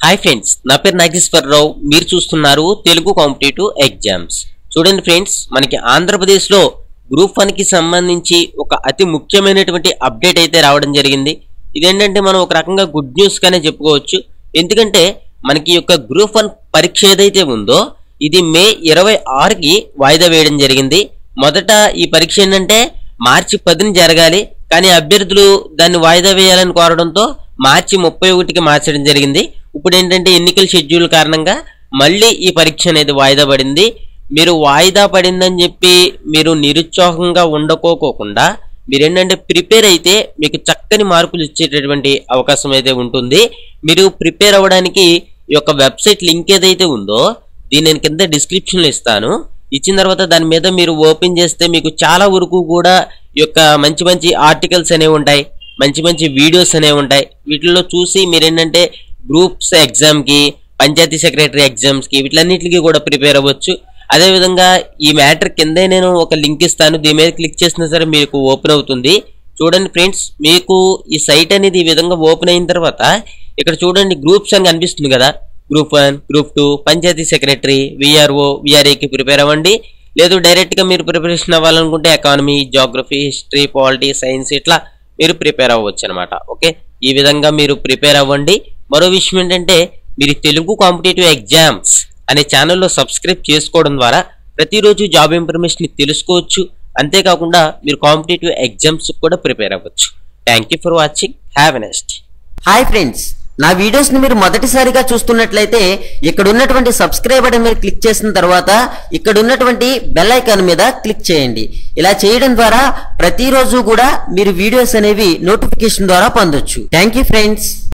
hi friends నా పేరు నాగేశ్వరరావు మీరు చూస్తున్నారు తెలుగు కాంపిటేటివ్ ఎగ్జామ్స్ చూడండి ఫ్రెండ్స్ మనకి ఆంధ్రప్రదేశ్లో గ్రూప్ వన్ కి సంబంధించి ఒక అతి ముఖ్యమైనటువంటి అప్డేట్ అయితే రావడం జరిగింది ఇదేంటంటే మనం ఒక రకంగా గుడ్ న్యూస్ గానే చెప్పుకోవచ్చు ఎందుకంటే మనకి ఈ యొక్క గ్రూప్ వన్ పరీక్ష ఏదైతే ఉందో ఇది మే ఇరవై ఆరుకి వాయిదా వేయడం జరిగింది మొదట ఈ పరీక్ష ఏంటంటే మార్చి పదిని జరగాలి కానీ అభ్యర్థులు దాన్ని వాయిదా వేయాలని కోరడంతో మార్చి ముప్పై ఒకటికి మార్చడం జరిగింది ఇప్పుడు ఏంటంటే ఎన్నికల షెడ్యూల్ కారణంగా మళ్ళీ ఈ పరీక్ష అనేది వాయిదా పడింది మీరు వాయిదా పడిందని చెప్పి మీరు నిరుత్సాహంగా ఉండకోకోకుండా మీరు ఏంటంటే ప్రిపేర్ అయితే మీకు చక్కని మార్కులు ఇచ్చేటటువంటి అవకాశం అయితే ఉంటుంది మీరు ప్రిపేర్ అవ్వడానికి ఈ యొక్క వెబ్సైట్ లింక్ ఏదైతే ఉందో దీని నేను కింద డిస్క్రిప్షన్లో ఇస్తాను ఇచ్చిన తర్వాత దాని మీద మీరు ఓపెన్ చేస్తే మీకు చాలా వరకు కూడా ఈ యొక్క మంచి మంచి ఆర్టికల్స్ అనేవి ఉంటాయి మంచి మంచి వీడియోస్ అనేవి ఉంటాయి వీటిల్లో చూసి మీరు ఏంటంటే గ్రూప్స్ ఎగ్జామ్కి పంచాయతీ సెక్రటరీ ఎగ్జామ్స్కి వీటిలన్నిటికీ కూడా ప్రిపేర్ అవ్వచ్చు అదేవిధంగా ఈ మ్యాటర్ కిందే నేను ఒక లింక్ ఇస్తాను దీని మీద క్లిక్ చేసినా సరే మీకు ఓపెన్ అవుతుంది చూడండి ఫ్రెండ్స్ మీకు ఈ సైట్ అనేది ఈ విధంగా ఓపెన్ అయిన తర్వాత ఇక్కడ చూడండి గ్రూప్స్ అని కనిపిస్తుంది కదా group one group two panchayati secretary VRO విఆర్ఏకి ప్రిపేర్ అవ్వండి లేదు డైరెక్ట్గా మీరు ప్రిపరేషన్ అవ్వాలనుకుంటే economy geography history polity science ఇట్లా మీరు ప్రిపేర్ అవ్వచ్చు అనమాట ఓకే ఈ విధంగా మీరు ప్రిపేర్ అవ్వండి మరో విషయం ఏంటంటే మీరు తెలుగు కాంపిటేటివ్ ఎగ్జామ్స్ అనే ఛానల్లో సబ్స్క్రైబ్ చేసుకోవడం ద్వారా ప్రతిరోజు జాబ్ ఇన్ఫర్మేషన్ తెలుసుకోవచ్చు అంతేకాకుండా మీరు కాంపిటేటివ్ ఎగ్జామ్స్ కూడా ప్రిపేర్ అవ్వచ్చు thank you for watching have a next hi friends నా వీడియోస్ ని మీరు మొదటిసారిగా చూస్తున్నట్లయితే ఇక్కడ ఉన్నటువంటి సబ్స్క్రైబ్ బటన్ మీద క్లిక్ చేసిన తర్వాత ఇక్కడ ఉన్నటువంటి బెల్ ఐకాన్ మీద క్లిక్ చేయండి ఇలా చేయడం ద్వారా ప్రతిరోజు కూడా మీరు వీడియోస్ అనేవి నోటిఫికేషన్ ద్వారా పొందొచ్చు థ్యాంక్ యూ ఫ్రెండ్స్